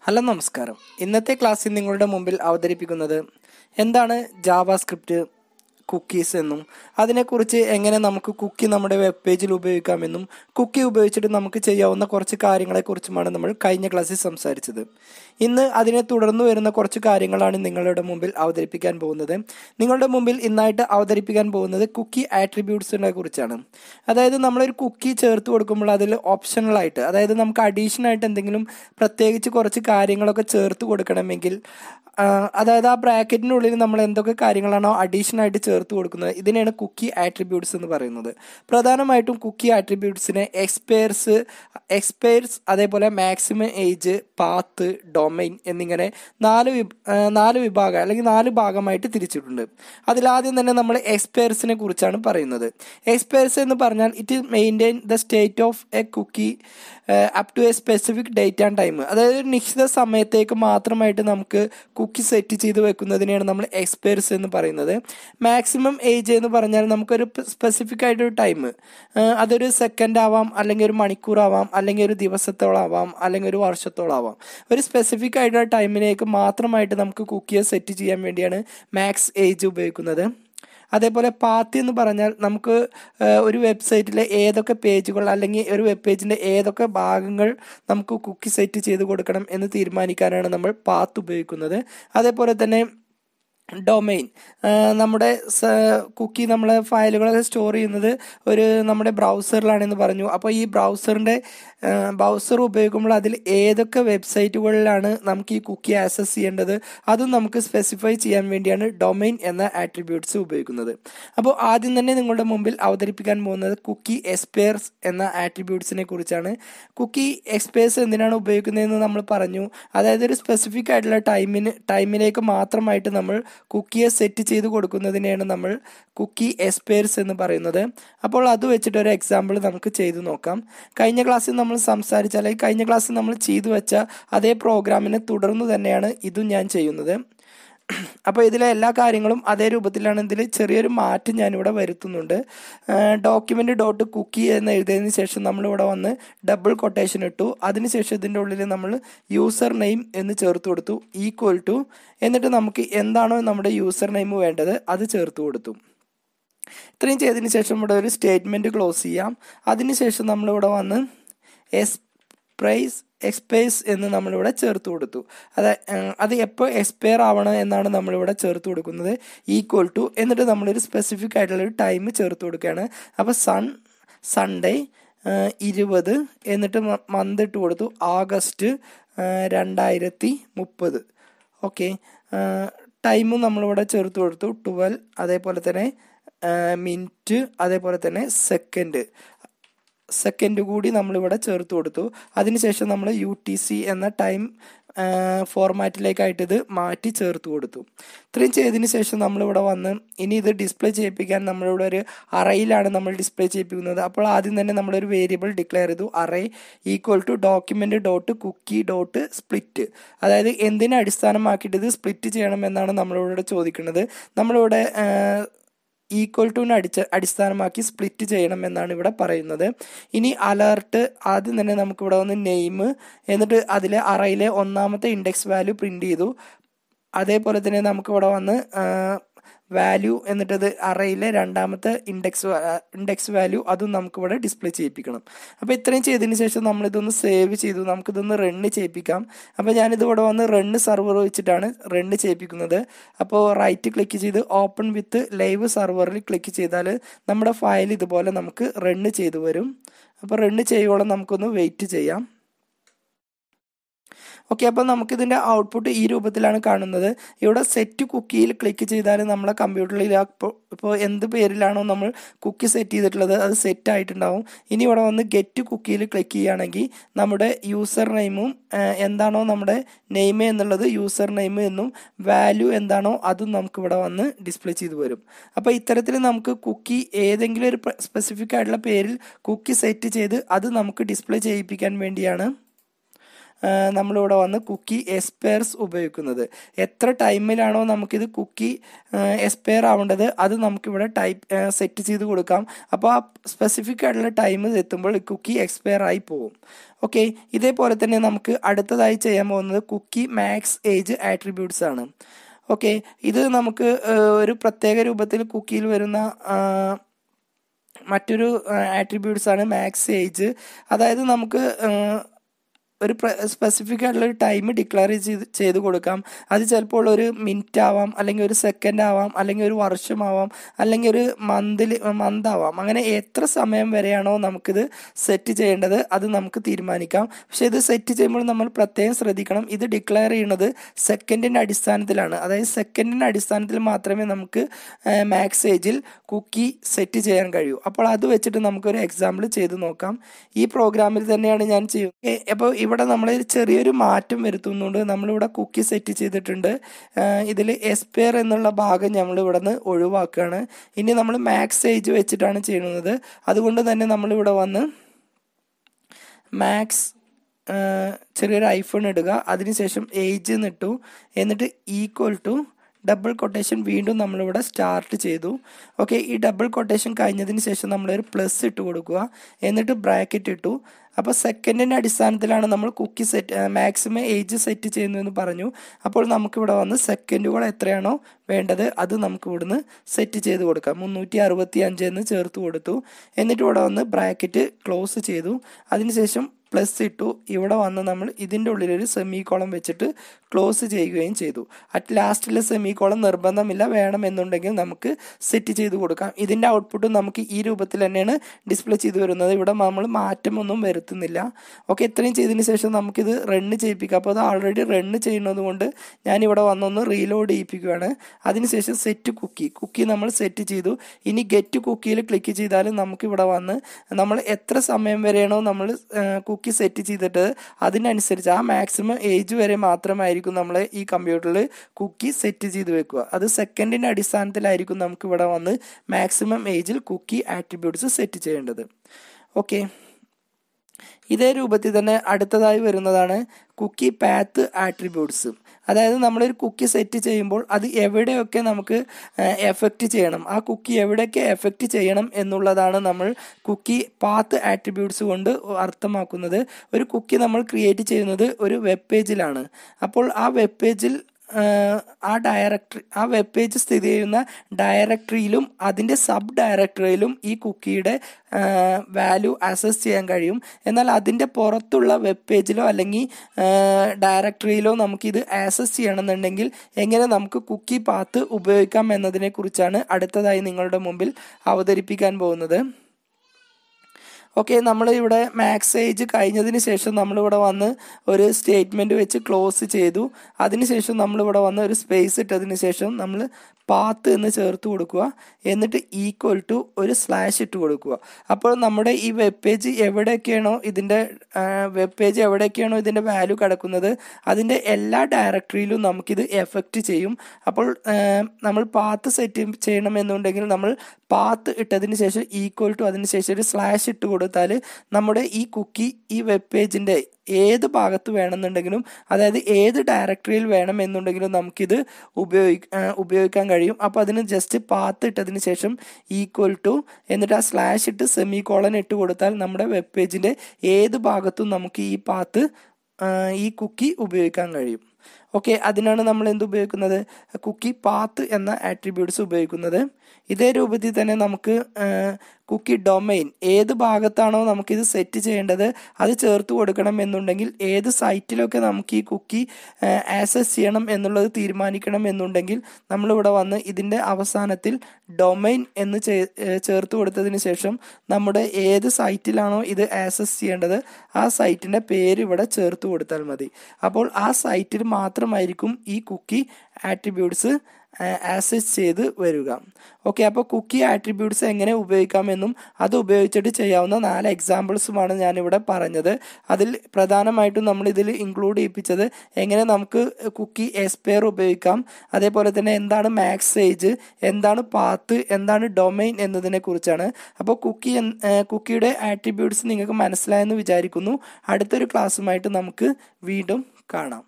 hello നമസ്കാരം ഇന്നത്തെ ക്ലാസ്സിൽ നിങ്ങളുടെ മുമ്പിൽ അവതരിപ്പിക്കുന്നത് എന്താണ് ജാവാസ്ക്രിപ്റ്റ് കുക്കീസ് എന്നും അതിനെക്കുറിച്ച് എങ്ങനെ നമുക്ക് കുക്കി നമ്മുടെ വെബ് പേജിൽ ഉപയോഗിക്കാമെന്നും കുക്കി ഉപയോഗിച്ചിട്ട് നമുക്ക് ചെയ്യാവുന്ന കുറച്ച് കാര്യങ്ങളെക്കുറിച്ചുമാണ് നമ്മൾ കഴിഞ്ഞ ക്ലാസ്സിൽ സംസാരിച്ചത് ഇന്ന് അതിനെ തുടർന്ന് വരുന്ന കുറച്ച് കാര്യങ്ങളാണ് നിങ്ങളുടെ മുമ്പിൽ അവതരിപ്പിക്കാൻ പോകുന്നത് നിങ്ങളുടെ മുമ്പിൽ ഇന്നായിട്ട് അവതരിപ്പിക്കാൻ പോകുന്നത് കുക്കി ആട്രിബ്യൂട്ട്സിനെ കുറിച്ചാണ് അതായത് നമ്മളൊരു കുക്കി ചേർത്ത് കൊടുക്കുമ്പോൾ അതിൽ ഓപ്ഷണലായിട്ട് അതായത് നമുക്ക് അഡീഷണൽ ആയിട്ട് എന്തെങ്കിലും പ്രത്യേകിച്ച് കുറച്ച് കാര്യങ്ങളൊക്കെ ചേർത്ത് കൊടുക്കണമെങ്കിൽ ആ, അതായത് ആ ബ്രാക്കറ്റിനുള്ളിൽ നമ്മൾ എന്തൊക്കെ കാര്യങ്ങളാണോ അഡീഷണൽ ആയിട്ട് ചേർത്ത് കൊടുക്കുന്നത് ഇതിനെയാണ് കുക്കി ആട്രിബ്യൂട്ട്സ് എന്ന് പറയുന്നത് പ്രധാനമായിട്ടും കുക്കി ആട്രിബ്യൂട്ട്സിനെ എക്സ്പയർസ് എക്സ്പയർസ് അതേപോലെ മാക്സിമം ഏജ് പാത്ത് ഡൊമൈൻ എന്നിങ്ങനെ നാല് വിഭ ആ, നാല് വിഭാഗം അല്ലെങ്കിൽ നാല് ഭാഗമായിട്ട് തിരിച്ചിട്ടുണ്ട് അതിലാദ്യം തന്നെ നമ്മൾ എക്സ്പയർസിനെ കുറിച്ചാണ് പറയുന്നത് എക്സ്പയർസ് എന്ന് പറഞ്ഞാൽ it maintain the state of a cookie up to a specific date and time അതായത് ഒരു നിശ്ചിത സമയത്തേക്ക് മാത്രമായിട്ട് നമുക്ക് കുക്കി സെറ്റ് ചെയ്ത് വെക്കുന്നതിനെയാണ് നമ്മൾ എക്സ്പയർസ് എന്ന് പറയുന്നത് മാക്സിമം ഏജ് എന്ന് പറഞ്ഞാൽ നമുക്കൊരു സ്പെസിഫിക് ആയിട്ടൊരു ടൈം അതൊരു സെക്കൻഡ് ആവാം അല്ലെങ്കിൽ ഒരു മണിക്കൂർ ആവാം അല്ലെങ്കിൽ ഒരു ദിവസത്തോളം ആവാം അല്ലെങ്കിൽ ഒരു വർഷത്തോളം ആവാം ഒരു സ്പെസിഫിക് ആയിട്ടുള്ള ടൈമിലേക്ക് മാത്രമായിട്ട് നമുക്ക് കുക്കിയെ സെറ്റ് ചെയ്യാൻ വേണ്ടിയാണ് മാക്സ് ഏജ് ഉപയോഗിക്കുന്നത് അതേപോലെ പാത്തി എന്ന് പറഞ്ഞാൽ നമുക്ക് ഏഹ്, ഒരു വെബ്സൈറ്റിലെ ഏതൊക്കെ പേജുകൾ അല്ലെങ്കിൽ ഒരു വെബ് പേജിൻ്റെ ഏതൊക്കെ ഭാഗങ്ങൾ നമുക്ക് കുക്കി സെറ്റ് ചെയ്ത് കൊടുക്കണം എന്ന് തീരുമാനിക്കാനാണ് നമ്മൾ പാത്ത് ഉപയോഗിക്കുന്നത് അതേപോലെ തന്നെ ഡൊമൈൻ നമ്മുടെ കുക്കി നമ്മളെ ഫയലുകളൊക്കെ സ്റ്റോർ ചെയ്യുന്നത് ഒരു നമ്മുടെ ബ്രൗസറിലാണെന്ന് പറഞ്ഞു അപ്പോൾ ഈ ബ്രൗസറിൻ്റെ ബ്രൗസർ ഉപയോഗിക്കുമ്പോൾ അതിൽ ഏതൊക്കെ വെബ്സൈറ്റുകളിലാണ് നമുക്ക് ഈ കുക്കി ആക്സസ് ചെയ്യേണ്ടത് അതും നമുക്ക് സ്പെസിഫൈ ചെയ്യാൻ വേണ്ടിയാണ് ഡൊമൈൻ എന്ന ആട്രിബ്യൂട്ട്സ് ഉപയോഗിക്കുന്നത് അപ്പോൾ ആദ്യം തന്നെ നിങ്ങളുടെ മുമ്പിൽ അവതരിപ്പിക്കാൻ പോകുന്നത് കുക്കി എക്സ്പയർസ് എന്ന ആട്രിബ്യൂട്ട്സിനെ കുറിച്ചാണ് കുക്കി എക്സ്പയർസ് എന്തിനാണ് ഉപയോഗിക്കുന്നതെന്ന് നമ്മൾ പറഞ്ഞു അതായത് ഒരു സ്പെസിഫിക് ആയിട്ടുള്ള ടൈമിന് ടൈമിലേക്ക് മാത്രമായിട്ട് നമ്മൾ കുക്കിയെ സെറ്റ് ചെയ്ത് കൊടുക്കുന്നതിനെയാണ് നമ്മൾ കുക്കി എക്സ്പയർസ് എന്ന് പറയുന്നത് അപ്പോൾ അത് വെച്ചിട്ട് ഒരു എക്സാമ്പിൾ നമുക്ക് ചെയ്തു നോക്കാം കഴിഞ്ഞ ക്ലാസ്സിൽ നമ്മൾ സംസാരിച്ച അല്ലെങ്കിൽ കഴിഞ്ഞ ക്ലാസ്സിൽ നമ്മൾ ചെയ്തു വെച്ച അതേ പ്രോഗ്രാമിനെ തുടർന്ന് തന്നെയാണ് ഇതും ഞാൻ ചെയ്യുന്നത് അപ്പോൾ ഇതിലെ എല്ലാ കാര്യങ്ങളും അതേ രൂപത്തിലാണ് ഇതിൽ ചെറിയൊരു മാറ്റം ഞാനിവിടെ വരുത്തുന്നുണ്ട് ഡോക്യുമെൻ്റ് ഡോട്ട് കുക്കി എന്ന് എഴുതിയതിന് ശേഷം നമ്മളിവിടെ വന്ന് ഡബിൾ കൊട്ടേഷൻ ഇട്ടു അതിനുശേഷം ഇതിൻ്റെ ഉള്ളിൽ നമ്മൾ യൂസർ നെയിം എന്ന് ചേർത്ത് കൊടുത്തു ഈക്വൽ ടു എന്നിട്ട് നമുക്ക് എന്താണോ നമ്മുടെ യൂസർ നെയിം വേണ്ടത് അത് ചേർത്ത് കൊടുത്തു ഇത്രയും ചെയ്തതിന് ശേഷം ഇവിടെ ഒരു സ്റ്റേറ്റ്മെൻറ്റ് ക്ലോസ് ചെയ്യാം അതിനുശേഷം നമ്മളിവിടെ വന്ന് എസ് പ്രൈസ് എക്സ്പയർസ് എന്ന് നമ്മളിവിടെ ചേർത്ത് കൊടുത്തു അത് ഏഹ്, അത് എപ്പോൾ എക്സ്പയർ ആവണം എന്നാണ് നമ്മളിവിടെ ചേർത്ത് കൊടുക്കുന്നത് ഈക്വൽ ടു എന്നിട്ട് നമ്മളൊരു സ്പെസിഫിക് ആയിട്ടുള്ള ഒരു ടൈം ചേർത്ത് കൊടുക്കുകയാണ് അപ്പോൾ സൺ സൺഡേ ഇരുപത് എന്നിട്ട് മന്ത് ഇട്ട് കൊടുത്തു ആഗസ്റ്റ് ഏഹ്, രണ്ടായിരത്തി മുപ്പത് ഓക്കെ ടൈമും നമ്മളിവിടെ ചേർത്ത് കൊടുത്തു ട്വൽവ് അതേപോലെ തന്നെ മിനിറ്റ് അതേപോലെ തന്നെ സെക്കൻഡ് സെക്കൻഡ് കൂടി നമ്മളിവിടെ ചേർത്ത് കൊടുത്തു അതിനുശേഷം നമ്മൾ യു ടി സി എന്ന ടൈം ഫോർമാറ്റിലേക്കായിട്ട് ഇത് മാറ്റി ചേർത്ത് കൊടുത്തു ഇത്രയും ചെയ്തതിന് ശേഷം നമ്മളിവിടെ വന്ന് ഇനി ഇത് ഡിസ്പ്ലേ ചെയ്യിപ്പിക്കാൻ നമ്മളിവിടെ ഒരു അറയിലാണ് നമ്മൾ ഡിസ്പ്ലേ ചെയ്യിപ്പിക്കുന്നത് അപ്പോൾ ആദ്യം തന്നെ നമ്മളൊരു വേരിയബിൾ ഡിക്ലെയർ ചെയ്തു array equal to document dot cookie dot split അതായത് എന്തിനെ അടിസ്ഥാനമാക്കിയിട്ട് ഇത് സ്പ്ലിറ്റ് ചെയ്യണമെന്നാണ് നമ്മളിവിടെ ചോദിക്കുന്നത് നമ്മളിവിടെ ഈക്വൽ ടുവിനെ അടിച്ച അടിസ്ഥാനമാക്കി സ്പ്ലിറ്റ് ചെയ്യണം എന്നാണ് ഇവിടെ പറയുന്നത് ഇനി അലർട്ട് ആദ്യം തന്നെ നമുക്കിവിടെ വന്ന് നെയിം എന്നിട്ട് അതിലെ അറയിലെ ഒന്നാമത്തെ ഇൻഡെക്സ് വാല്യൂ പ്രിന്റ് ചെയ്തു അതേപോലെ തന്നെ നമുക്കിവിടെ വന്ന് വാല്യൂ എന്നിട്ടത് അറയിലെ രണ്ടാമത്തെ ഇൻഡെക്സ് ഇൻഡെക്സ് വാല്യൂ അതും നമുക്കിവിടെ ഡിസ്പ്ലേ ചെയ്യിപ്പിക്കണം അപ്പോൾ ഇത്രയും ചെയ്തതിന് ശേഷം നമ്മളിതൊന്ന് സേവ് ചെയ്തു നമുക്കിതൊന്ന് റണ്ണ് ചെയ്യിപ്പിക്കാം അപ്പോൾ ഞാനിത് ഇവിടെ വന്ന് റണ്ണ് സെർവർ വെച്ചിട്ടാണ് റണ്ണ് ചെയ്യിപ്പിക്കുന്നത് അപ്പോൾ റൈറ്റ് ക്ലിക്ക് ചെയ്ത് ഓപ്പൺ വിത്ത് ലൈവ് സെർവറിൽ ക്ലിക്ക് ചെയ്താൽ നമ്മുടെ ഫയൽ ഇതുപോലെ നമുക്ക് റണ്ണ് ചെയ്തു വരും അപ്പോൾ റണ്ണ് ചെയ്യുവോളം നമുക്കൊന്ന് വെയിറ്റ് ചെയ്യാം ഓക്കെ അപ്പോൾ നമുക്കിതിൻ്റെ ഔട്ട്പുട്ട് ഈ രൂപത്തിലാണ് കാണുന്നത് ഇവിടെ സെറ്റ് കുക്കിയിൽ ക്ലിക്ക് ചെയ്താൽ നമ്മളെ കമ്പ്യൂട്ടറിൽ ഇപ്പോൾ എന്ത് പേരിലാണോ നമ്മൾ കുക്കി സെറ്റ് ചെയ്തിട്ടുള്ളത് അത് സെറ്റ് ആയിട്ടുണ്ടാവും ഇനി ഇവിടെ വന്ന് ഗെറ്റ് കുക്കിയിൽ ക്ലിക്ക് ചെയ്യുകയാണെങ്കിൽ നമ്മുടെ യൂസർ നെയിമും എന്താണോ നമ്മുടെ നെയിം എന്നുള്ളത് യൂസർ നെയിം എന്നും വാല്യൂ എന്താണോ അതും നമുക്ക് ഇവിടെ വന്ന് ഡിസ്പ്ലേ ചെയ്ത് വരും അപ്പോൾ ഇത്തരത്തിൽ നമുക്ക് കുക്കി ഏതെങ്കിലും ഒരു സ്പെസിഫിക് ആയിട്ടുള്ള പേരിൽ കുക്കി സെറ്റ് ചെയ്ത് അത് നമുക്ക് ഡിസ്പ്ലേ ചെയ്യിപ്പിക്കാൻ വേണ്ടിയാണ് നമ്മളിവിടെ വന്ന് കുക്കി എക്സ്പയർസ് ഉപയോഗിക്കുന്നത് എത്ര ടൈമിലാണോ നമുക്കിത് കുക്കി എക്സ്പയർ ആവേണ്ടത് അത് നമുക്കിവിടെ ടൈപ്പ് സെറ്റ് ചെയ്ത് കൊടുക്കാം അപ്പോൾ ആ സ്പെസിഫിക് ആയിട്ടുള്ള ടൈം എത്തുമ്പോൾ കുക്കി എക്സ്പയർ ആയി പോകും ഓക്കെ ഇതേപോലെ തന്നെ നമുക്ക് അടുത്തതായി ചെയ്യാൻ പോകുന്നത് കുക്കി മാക്സ് ഏജ് ആട്രിബ്യൂട്ട്സ് ആണ് ഓക്കെ ഇത് നമുക്ക് ഒരു പ്രത്യേക രൂപത്തിൽ കുക്കിയിൽ വരുന്ന മറ്റൊരു ആട്രിബ്യൂട്ട്സ് ആണ് മാക്സ് ഏജ് അതായത് നമുക്ക് ഒരു സ്പെസിഫിക് ആയിട്ടുള്ള ഒരു ടൈം ഡിക്ലെയർ ചെയ്ത് ചെയ്ത് കൊടുക്കാം അത് ചിലപ്പോൾ ഒരു മിനിറ്റ് ആവാം അല്ലെങ്കിൽ ഒരു സെക്കൻഡ് ആവാം അല്ലെങ്കിൽ ഒരു വർഷമാവാം അല്ലെങ്കിൽ ഒരു മന്തിൽ മന്ത് ആവാം അങ്ങനെ എത്ര സമയം വരെയാണോ നമുക്കിത് സെറ്റ് ചെയ്യേണ്ടത് അത് നമുക്ക് തീരുമാനിക്കാം പക്ഷെ ഇത് സെറ്റ് ചെയ്യുമ്പോൾ നമ്മൾ പ്രത്യേകം ശ്രദ്ധിക്കണം ഇത് ഡിക്ലെയർ ചെയ്യുന്നത് സെക്കൻഡിൻ്റെ അടിസ്ഥാനത്തിലാണ് അതായത് സെക്കൻഡിൻ്റെ അടിസ്ഥാനത്തിൽ മാത്രമേ നമുക്ക് മാക്സ് ഏജിൽ കുക്കി സെറ്റ് ചെയ്യാൻ കഴിയൂ അപ്പോൾ അത് വെച്ചിട്ട് നമുക്കൊരു എക്സാമ്പിൾ ചെയ്ത് നോക്കാം ഈ പ്രോഗ്രാമിൽ തന്നെയാണ് ഞാൻ ചെയ്യുന്നത് അപ്പോൾ ഇവിടെ നമ്മൾ ചെറിയൊരു മാറ്റം വരുത്തുന്നുണ്ട് നമ്മളിവിടെ കുക്കി സെറ്റ് ചെയ്തിട്ടുണ്ട് ഇതിൽ എസ്പെയർ എന്നുള്ള ഭാഗം നമ്മൾ ഇവിടെ നിന്ന് ഒഴിവാക്കുകയാണ് ഇനി നമ്മൾ മാക്സ് ഏജ് വെച്ചിട്ടാണ് ചെയ്യുന്നത് അതുകൊണ്ട് തന്നെ നമ്മളിവിടെ വന്ന് മാക്സ് ചെറിയൊരു ഐഫോൺ ഇടുക അതിനുശേഷം ഏജ് എന്നിട്ടു എന്നിട്ട് ഈക്വൽ ടു ഡബിൾ കൊട്ടേഷൻ വീണ്ടും നമ്മളിവിടെ സ്റ്റാർട്ട് ചെയ്തു ഓക്കെ ഈ ഡബിൾ കൊട്ടേഷൻ കഴിഞ്ഞതിന് ശേഷം നമ്മളൊരു പ്ലസ് ഇട്ട് കൊടുക്കുക എന്നിട്ട് ബ്രാക്കറ്റ് ഇട്ടു അപ്പോൾ സെക്കൻഡിൻ്റെ അടിസ്ഥാനത്തിലാണ് നമ്മൾ cookie set maximum age set ചെയ്യുന്നതെന്ന് പറഞ്ഞു അപ്പോൾ നമുക്കിവിടെ വന്ന് സെക്കൻഡുകൾ എത്രയാണോ വേണ്ടത് അത് നമുക്ക് ഇവിടുന്ന് സെറ്റ് ചെയ്ത് കൊടുക്കാം മുന്നൂറ്റി അറുപത്തി അഞ്ച് എന്ന് ചേർത്ത് കൊടുത്തു എന്നിട്ട് ഇവിടെ വന്ന് ബ്രാക്കറ്റ് ക്ലോസ് ചെയ്തു അതിനുശേഷം പ്ലസ് ഇട്ടു ഇവിടെ വന്ന് നമ്മൾ ഇതിൻ്റെ ഉള്ളിലൊരു സെമി കോളം വെച്ചിട്ട് ക്ലോസ് ചെയ്യുകയും ചെയ്തു അറ്റ് ലാസ്റ്റിലെ സെമി കോളം നിർബന്ധമില്ല വേണമെന്നുണ്ടെങ്കിൽ നമുക്ക് സെറ്റ് ചെയ്ത് കൊടുക്കാം ഇതിൻ്റെ ഔട്ട്പുട്ട് നമുക്ക് ഈ രൂപത്തിൽ തന്നെയാണ് ഡിസ്പ്ലേ ചെയ്ത് വരുന്നത് ഇവിടെ നമ്മൾ മാറ്റമൊന്നും വരുത്തുന്നില്ല ഓക്കെ ഇത്രയും ചെയ്തതിന് ശേഷം നമുക്കിത് റണ്ണ് ചെയ്യിപ്പിക്കാം അപ്പോൾ അത് ആൾറെഡി റണ്ണ് ചെയ്യുന്നത് കൊണ്ട് ഞാനിവിടെ വന്നൊന്ന് റീലോഡ് ചെയ്യിപ്പിക്കുകയാണ് അതിനുശേഷം സെറ്റ് കുക്കി കുക്കി നമ്മൾ സെറ്റ് ചെയ്തു ഇനി ഗെറ്റ് കുക്കിയിൽ ക്ലിക്ക് ചെയ്താൽ നമുക്കിവിടെ വന്ന് നമ്മൾ എത്ര സമയം വരെയാണോ നമ്മൾ കുക്കി സെറ്റ് ചെയ്തിട്ട് അതിനനുസരിച്ച് ആ മാക്സിമം ഏജ് വരെ മാത്രമായിരിക്കും നമ്മൾ ഈ കമ്പ്യൂട്ടറിൽ കുക്കി സെറ്റ് ചെയ്ത് വെക്കുക അത് സെക്കൻഡിൻ്റെ അടിസ്ഥാനത്തിലായിരിക്കും നമുക്ക് ഇവിടെ വന്ന് മാക്സിമം ഏജിൽ കുക്കി ആട്രിബ്യൂട്ട്സ് സെറ്റ് ചെയ്യേണ്ടത് ഓക്കെ ഇതേ രൂപത്തിൽ തന്നെ അടുത്തതായി വരുന്നതാണ് കുക്കി പാത്ത് ആട്രിബ്യൂട്ട്സ് അതായത് നമ്മളൊരു കുക്കി സെറ്റ് ചെയ്യുമ്പോൾ അത് എവിടെയൊക്കെ നമുക്ക് എഫക്റ്റ് ചെയ്യണം ആ കുക്കി എവിടെയൊക്കെ എഫക്റ്റ് ചെയ്യണം എന്നുള്ളതാണ് നമ്മൾ കുക്കി പാത്ത് ആട്രിബ്യൂട്ട്സ് കൊണ്ട് അർത്ഥമാക്കുന്നത് ഒരു കുക്കി നമ്മൾ ക്രിയേറ്റ് ചെയ്യുന്നത് ഒരു വെബ് പേജിലാണ് അപ്പോൾ ആ വെബ് പേജിൽ ആ ഡയറക്ടറി ആ വെബ് പേജ് സ്ഥിതി ചെയ്യുന്ന ഡയറക്ടറിയിലും അതിൻ്റെ സബ് ഡയറക്ടറിയിലും ഈ കുക്കിയുടെ വാല്യൂ അസസ് ചെയ്യാൻ കഴിയും എന്നാൽ അതിൻ്റെ പുറത്തുള്ള വെബ് പേജിലോ അല്ലെങ്കിൽ ഡയറക്ടറിയിലോ നമുക്കിത് ആക്സസ് ചെയ്യണമെന്നുണ്ടെങ്കിൽ എങ്ങനെ നമുക്ക് കുക്കി പാത്ത് ഉപയോഗിക്കാം എന്നതിനെ കുറിച്ചാണ് അടുത്തതായി നിങ്ങളുടെ മുമ്പിൽ അവതരിപ്പിക്കാൻ പോകുന്നത് ഓക്കെ നമ്മൾ ഇവിടെ മാക്സ് ഏജ് കഴിഞ്ഞതിന് ശേഷം നമ്മളിവിടെ വന്ന് ഒരു സ്റ്റേറ്റ്മെൻറ്റ് വെച്ച് ക്ലോസ് ചെയ്തു അതിനുശേഷം നമ്മളിവിടെ വന്ന് ഒരു സ്പേസ് ഇട്ടതിന് ശേഷം നമ്മൾ പാത്ത് എന്ന് ചേർത്ത് കൊടുക്കുക എന്നിട്ട് ഈക്വൽ ടു ഒരു സ്ലാഷ് ഇട്ട് കൊടുക്കുക അപ്പോൾ നമ്മുടെ ഈ വെബ് പേജ് എവിടെയൊക്കെയാണോ ഇതിൻ്റെ വെബ് പേജ് എവിടെയൊക്കെയാണോ ഇതിൻ്റെ വാല്യൂ കിടക്കുന്നത് അതിൻ്റെ എല്ലാ ഡയറക്ടറിയിലും നമുക്കിത് എഫക്റ്റ് ചെയ്യും അപ്പോൾ നമ്മൾ പാത്ത് സെറ്റ് ചെയ്യണമെന്നുണ്ടെങ്കിൽ നമ്മൾ പാത്ത് ഇട്ടതിന് ശേഷം ഈക്വൽ ടു അതിന് ശേഷം ഒരു സ്ലാഷ് ഇട്ട് കൊടുത്താൽ നമ്മുടെ ഈ കുക്കി ഈ വെബ് പേജിൻ്റെ ഏത് ഭാഗത്ത് വേണമെന്നുണ്ടെങ്കിലും അതായത് ഏത് ഡയറക്ടറിയിൽ വേണമെന്നുണ്ടെങ്കിലും നമുക്കിത് ഉപയോഗി ഉപയോഗിക്കാൻ കഴിയും അപ്പോൾ അതിന് ജസ്റ്റ് പാത്ത് ഇട്ടതിന് ശേഷം ഈക്വൽ ടു എന്നിട്ട് ആ സ്ലാഷ് ഇട്ട് സെമി കോളൻ ഇട്ട് കൊടുത്താൽ നമ്മുടെ വെബ് പേജിൻ്റെ ഏത് ഭാഗത്തും നമുക്ക് ഈ പാത്ത് ഈ കുക്കി ഉപയോഗിക്കാൻ കഴിയും ഓക്കെ അതിനാണ് നമ്മൾ എന്ത് ഉപയോഗിക്കുന്നത് കുക്കി പാത്ത് എന്ന ആട്രിബ്യൂട്ട്സ് ഉപയോഗിക്കുന്നത് ഇതേ രൂപത്തിൽ തന്നെ നമുക്ക് കുക്കി ഡൊമൈൻ ഏത് ഭാഗത്താണോ നമുക്കിത് സെറ്റ് ചെയ്യേണ്ടത് അത് ചേർത്ത് കൊടുക്കണം എന്നുണ്ടെങ്കിൽ ഏത് സൈറ്റിലൊക്കെ നമുക്ക് ഈ കുക്കി ആക്സസ് ചെയ്യണം എന്നുള്ളത് തീരുമാനിക്കണം എന്നുണ്ടെങ്കിൽ നമ്മളിവിടെ വന്ന് ഇതിൻ്റെ അവസാനത്തിൽ ഡൊമൈൻ എന്ന് ചേർത്ത് കൊടുത്തതിന് ശേഷം നമ്മുടെ ഏത് സൈറ്റിലാണോ ഇത് ആക്സസ് ചെയ്യേണ്ടത് ആ സൈറ്റിൻ്റെ പേര് ഇവിടെ ചേർത്ത് കൊടുത്താൽ മതി അപ്പോൾ ആ സൈറ്റിൽ മാത്രമായിരിക്കും ഈ കുക്കി ആട്രിബ്യൂട്ട്സ് ആക്സസ് ചെയ്ത് വരിക ഓക്കെ അപ്പോൾ കുക്കി ആട്രിബ്യൂട്ട്സ് എങ്ങനെ ഉപയോഗിക്കാമെന്നും അത് ഉപയോഗിച്ചിട്ട് ചെയ്യാവുന്ന നാല് എക്സാമ്പിൾസുമാണ് ഞാനിവിടെ പറഞ്ഞത് അതിൽ പ്രധാനമായിട്ടും നമ്മൾ ഇതിൽ ഇൻക്ലൂഡ് ചെയ്യിപ്പിച്ചത് എങ്ങനെ നമുക്ക് കുക്കി എസ്പെയർ ഉപയോഗിക്കാം അതേപോലെ തന്നെ എന്താണ് മാക്സേജ് എന്താണ് പാത്ത് എന്താണ് ഡൊമൈൻ എന്നതിനെ കുറിച്ചാണ് അപ്പോൾ കുക്കി കുക്കിയുടെ ആട്രിബ്യൂട്ട്സ് നിങ്ങൾക്ക് മനസ്സിലായെന്ന് വിചാരിക്കുന്നു അടുത്തൊരു ക്ലാസ്സുമായിട്ട് നമുക്ക് വീണ്ടും കാണാം